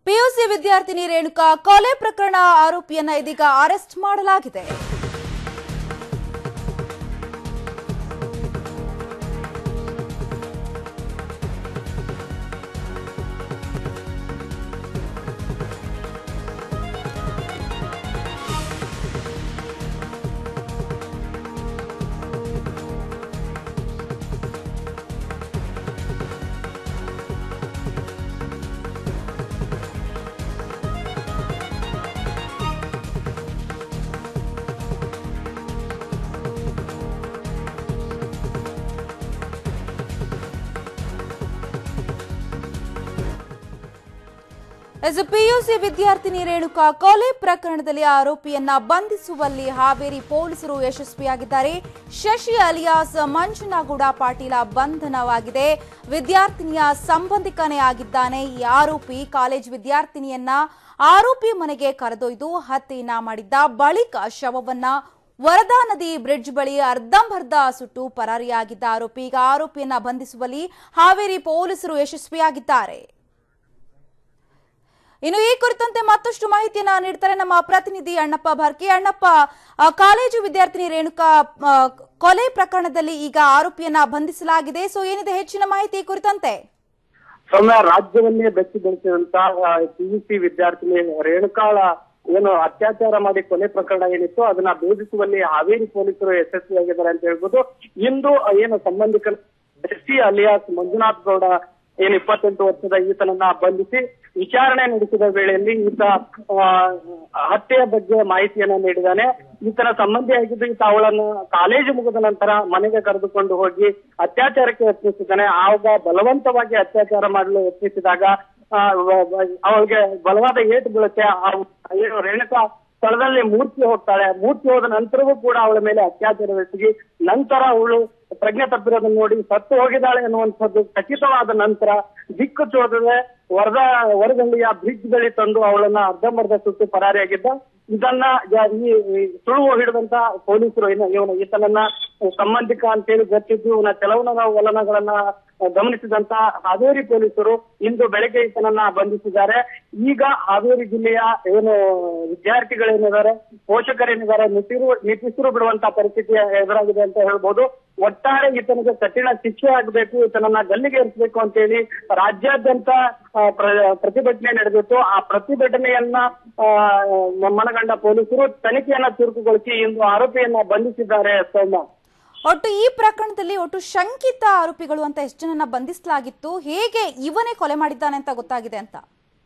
PUC ವಿದ್ಯಾರ್ಥಿನಿ ರೇಣುಕಾ ಕೊಲೆ ಪ್ರಕರಣ ಆರೋಪಿಯನ್ನ ಇದೀಗ ಅರೆಸ್ಟ್ ಮಾಡಲಾಗಿದೆ ಎಸ್ ಪಿಯುಸಿ ವಿದ್ಯಾರ್ಥಿನಿ ರೇಣುಕಾ ಕೊಲೆ ಪ್ರಕರಣದಲ್ಲಿ ಆರೋಪಿಯನ್ನ ಬಂಧಿಸುವಲ್ಲಿ ಹಾವೇರಿ ಪೊಲೀಸರು ಯಶಸ್ವಿಯಾಗಿದ್ದಾರೆ ಶಶಿ ಅಲಿಯಾಸ್ ಮಂಜುನಾಗೌಡ ಪಾಟೀಲ ಬಂಧನವಾಗಿದೆ ವಿದ್ಯಾರ್ಥಿನಿಯ ಸಂಬಂಧಿಕನೇ ಆಗಿದ್ದಾನೆ ಈ ಆರೋಪಿ ಕಾಲೇಜ್ ವಿದ್ಯಾರ್ಥಿನಿಯನ್ನ ಆರೋಪಿ ಮನೆಗೆ ಕರೆದೊಯ್ದು ಹತ್ಯೆಯನ್ನ ಮಾಡಿದ್ದ ಬಳಿಕ ಶವವನ್ನ ವರದಾ ನದಿ ಬ್ರಿಡ್ಜ್ ಬಳಿ ಅರ್ಧಂಬರ್ಧ ಸುಟ್ಟು ಪರಾರಿಯಾಗಿದ್ದ ಆರೋಪಿ ಈಗ ಆರೋಪಿಯನ್ನ ಬಂಧಿಸುವಲ್ಲಿ ಹಾವೇರಿ ಪೊಲೀಸರು ಯಶಸ್ವಿಯಾಗಿದ್ದಾರೆ ಇನ್ನು ಈ ಕುರಿತಂತೆ ಮತ್ತಷ್ಟು ಮಾಹಿತಿಯನ್ನ ನೀಡ್ತಾರೆ ನಮ್ಮ ಪ್ರತಿನಿಧಿ ಅಣ್ಣಪ್ಪ ಭಾರ್ಕಿ ಅಣ್ಣಪ್ಪ ಆ, ಕಾಲೇಜು ವಿದ್ಯಾರ್ಥಿನಿ ರೇಣುಕಾ ಆ, ಕೊಲೆ ಪ್ರಕರಣದಲ್ಲಿ ಈಗ ಆರೋಪಿಯನ್ನ ಬಂಧಿಸಲಾಗಿದೆ ಸೊ ಏನಿದೆ ಹೆಚ್ಚಿನ ಮಾಹಿತಿ ಈ ಕುರಿತಂತೆ ಸೌಮ್ಯ ರಾಜ್ಯವನ್ನೇ ಬೆಚ್ಚಿಗೊಳಿಸಿದಂತ ಪಿಯುಸಿ ವಿದ್ಯಾರ್ಥಿನಿ ರೇಣುಕಾಳ ಏನು ಅತ್ಯಾಚಾರ ಮಾಡಿ ಕೊಲೆ ಪ್ರಕರಣ ಏನಿತ್ತು ಅದನ್ನ ಭೇದಿಸುವಲ್ಲಿ ಹಾವೇರಿ ಪೊಲೀಸರು ಯಶಸ್ವಿಯಾಗಿದ್ದಾರೆ ಅಂತ ಹೇಳ್ಬೋದು ಇಂದು ಏನು ಸಂಬಂಧಿಕರ S C alias Manjunath Gowda ಏನ್ ಇಪ್ಪತ್ತೆಂಟು ವರ್ಷದ ಈತನನ್ನ ಬಂಧಿಸಿ ವಿಚಾರಣೆ ನಡೆಸಿದ ವೇಳೆಯಲ್ಲಿ ಈತ ಆ, ಹತ್ಯೆಯ ಬಗ್ಗೆ ಮಾಹಿತಿಯನ್ನ ನೀಡಿದ್ದಾನೆ ಈತನ ಸಂಬಂಧಿಯಾಗಿದ್ದು ಈತ ಅವಳನ್ನು ಕಾಲೇಜು ಮುಗಿದ ನಂತರ ಮನೆಗೆ ಕರೆದುಕೊಂಡು ಹೋಗಿ ಅತ್ಯಾಚಾರಕ್ಕೆ ಯತ್ನಿಸಿದ್ದಾನೆ ಆವಾಗ ಬಲವಂತವಾಗಿ ಅತ್ಯಾಚಾರ ಮಾಡಲು ಯತ್ನಿಸಿದಾಗ ಆ, ವ- ವ- ಅವಳಿಗೆ ಬಲವಾದ ಏಟು ಬೀಳುತ್ತೆ ಆ ಏನು ರೇಣುಕಾ ಸ್ಥಳದಲ್ಲಿ ಮೂರ್ತಿ ಹೋಗ್ತಾಳೆ ಮೂರ್ತಿ ಹೋದ ನಂತರವೂ ಕೂಡ ಅವಳ ಮೇಲೆ ಅತ್ಯಾಚಾರವೆಸಗಿ ನಂತರ ಅವಳು ಪ್ರಜ್ಞೆ ತಪ್ಪಿರೋದನ್ನ ನೋಡಿ ಸತ್ತು ಹೋಗಿದ್ದಾಳೆ ಅನ್ನುವಂಥದ್ದು ಖಚಿತವಾದ ನಂತರ ದಿಕ್ಕು ಚೋದದೆ ವರದ ವರದಂಡಿಯ ಬ್ರಿಡ್ಜ್ ಬಳಿ ತಂದು ಅವಳನ್ನ ಅರ್ಧಂಬರ್ಧ ಸುಟ್ಟು ಪರಾರಿಯಾಗಿದ್ದ ಇದನ್ನ ಯ- ಈ ಈ ಸುಳುವು ಹಿಡಿದಂತ ಪೊಲೀಸರು ಏನು ಇವನು ಈತನನ್ನ ಸಂಬಂಧಿಕ ಅಂತೇಳಿ ಗೊತ್ತಿದ್ದು ಇವನ ಚಲವನ ವಲನಗಳನ್ನ ಗಮನಿಸಿದಂತ ಹಾವೇರಿ ಪೊಲೀಸರು ಇಂದು ಬೆಳಗ್ಗೆ ಈತನನ್ನ ಬಂಧಿಸಿದ್ದಾರೆ ಈಗ ಹಾವೇರಿ ಜಿಲ್ಲೆಯ ಏನು ವಿದ್ಯಾರ್ಥಿಗಳೇನಿದ್ದಾರೆ ಪೋಷಕರೇನಿದ್ದಾರೆ ನಿಟ್ಟಿರು ನಿಟ್ಟಿಸಿರು ಬಿಡುವಂತ ಪರಿಸ್ಥಿತಿ ಎದುರಾಗಿದೆ ಅಂತ ಹೇಳ್ಬೋದು ಒಟ್ಟಾರೆ ಈತನಿಗೆ ಕಠಿಣ ಶಿಕ್ಷೆ ಆಗಬೇಕು ಈತನನ್ನ ಗಲ್ಲಿಗೆ ಇರಿಸಬೇಕು ಅಂತೇಳಿ ರಾಜ್ಯಾದ್ಯಂತ ಆ, ಪ್ರ- ಪ್ರತಿಭಟನೆ ನಡೆದಿತ್ತು ಆ ಪ್ರತಿಭಟನೆಯನ್ನ ಆ, ಮನಗಂಡ ಪೊಲೀಸರು ತನಿಖೆಯನ್ನ ಚುರುಕುಗೊಳಿಸಿ ಇಂದು ಆರೋಪಿಯನ್ನ ಬಂಧಿಸಿದ್ದಾರೆ ಸೌಮ್ಯ ಒಟ್ಟು ಈ ಪ್ರಕರಣದಲ್ಲಿ ಒಟ್ಟು ಶಂಕಿತ ಆರೋಪಿಗಳು ಅಂತ ಎಷ್ಟು ಜನನ ಬಂಧಿಸಲಾಗಿತ್ತು ಹೇಗೆ ಇವನೇ ಕೊಲೆ ಮಾಡಿದ್ದಾನೆ ಅಂತ ಗೊತ್ತಾಗಿದೆ ಅಂತ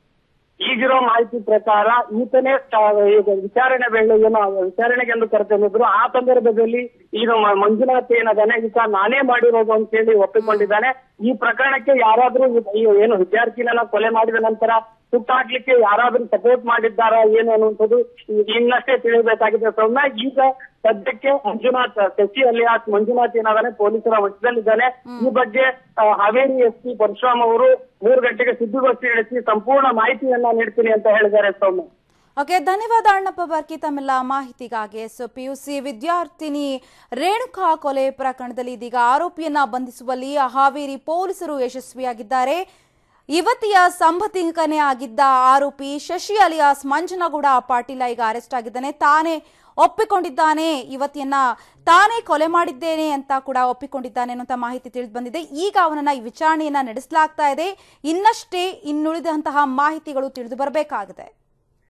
ಈಗಿರೋ ಮಾಹಿತಿ ಪ್ರಕಾರ ಈತನೇ ತ- ಈಗ ವಿಚಾರಣೆ ವೇಳೆ ಏನು ವಿಚಾರಣೆಗೆ ಎಂದು ಕರೆತಂದಿದ್ರು ಆ ಸಂದರ್ಭದಲ್ಲಿ ಈಗ ಮ- ಮಂಜುನಾಥ್ ಏನದಾನೆ ಈತ ನಾನೇ ಮಾಡಿರೋದು ಅಂತ ಹೇಳಿ ಒಪ್ಪಿಕೊಂಡಿದ್ದಾನೆ ಈ ಪ್ರಕರಣಕ್ಕೆ ಯಾರಾದ್ರೂ ಈ- ಈ ಏನು ವಿದ್ಯಾರ್ಥಿನೆಲ್ಲ ಕೊಲೆ ಮಾಡಿದ ನಂತರ ಸುಟ್ಟಾಕ್ಲಿಕ್ಕೆ ಯಾರಾದ್ರೂ ಸಪೋರ್ಟ್ ಮಾಡಿದ್ದಾರಾ ಏನು ಅನ್ನುವಂಥದ್ದು ಈ- ಇನ್ನಷ್ಟೇ ತಿಳಿಯಬೇಕಾಗಿದೆ ಸೌಮ್ಯ ಈಗ ಸದ್ಯಕ್ಕೆ ಮಂಜುನಾಥ್ ಶಶಿ ಅಲಿಯಾಸ್ ಮಂಜುನಾಥ್ ಏನಾದಾನೆ ಪೊಲೀಸರ ವಶದಲ್ಲಿದ್ದಾನೆ ಈ ಬಗ್ಗೆ ಆ, ಹಾವೇರಿ ಎಸ್ ಪಿ ಪರಶುರಾಮ್ ಅವರು ಮೂರು ಗಂಟೆಗೆ ಸುದ್ದಿಗೋಷ್ಠಿ ನಡೆಸಿ ಸಂಪೂರ್ಣ ಮಾಹಿತಿಯನ್ನ ನೀಡ್ತೀನಿ ಅಂತ ಹೇಳಿದ್ದಾರೆ ಸೌಮ್ಯ ಓಕೆ ಧನ್ಯವಾದ ಅಣ್ಣಪ್ಪ ಬರ್ಕಿ ತಮ್ಮೆಲ್ಲ ಮಾಹಿತಿಗಾಗಿ ಸೊ ಪಿಯುಸಿ ವಿದ್ಯಾರ್ಥಿನಿ ರೇಣುಕಾ ಕೊಲೆ ಪ್ರಕರಣದಲ್ಲಿ ಇದೀಗ ಆರೋಪಿಯನ್ನ ಬಂಧಿಸುವಲ್ಲಿ ಹಾವೇರಿ ಪೊಲೀಸರು ಯಶಸ್ವಿಯಾಗಿದ್ದಾರೆ ಯುವತಿಯ ಸಂಬಂಧಿಕನೇ ಆಗಿದ್ದ ಆರೋಪಿ ಶಶಿ ಅಲಿಯಾಸ್ ಮಂಜನಗೌಡ ಪಾಟೀಲ ಈಗ ಅರೆಸ್ಟ್ ಆಗಿದ್ದಾನೆ ತಾನೇ ಒಪ್ಪಿಕೊಂಡಿದ್ದಾನೆ ಯುವತಿಯನ್ನ ತಾನೇ ಕೊಲೆ ಮಾಡಿದ್ದೇನೆ ಅಂತ ಕೂಡ ಒಪ್ಪಿಕೊಂಡಿದ್ದಾನೆ ಅನ್ನುವಂಥ ಮಾಹಿತಿ ತಿಳಿದು ಬಂದಿದೆ ಈಗ ಅವನನ್ನ ಈ ವಿಚಾರಣೆಯನ್ನ ನಡೆಸಲಾಗ್ತಾ ಇದೆ ಇನ್ನಷ್ಟೇ ಇನ್ನುಳಿದಂತಹ ಮಾಹಿತಿಗಳು ತಿಳಿದು ಬರಬೇಕಾಗಿದೆ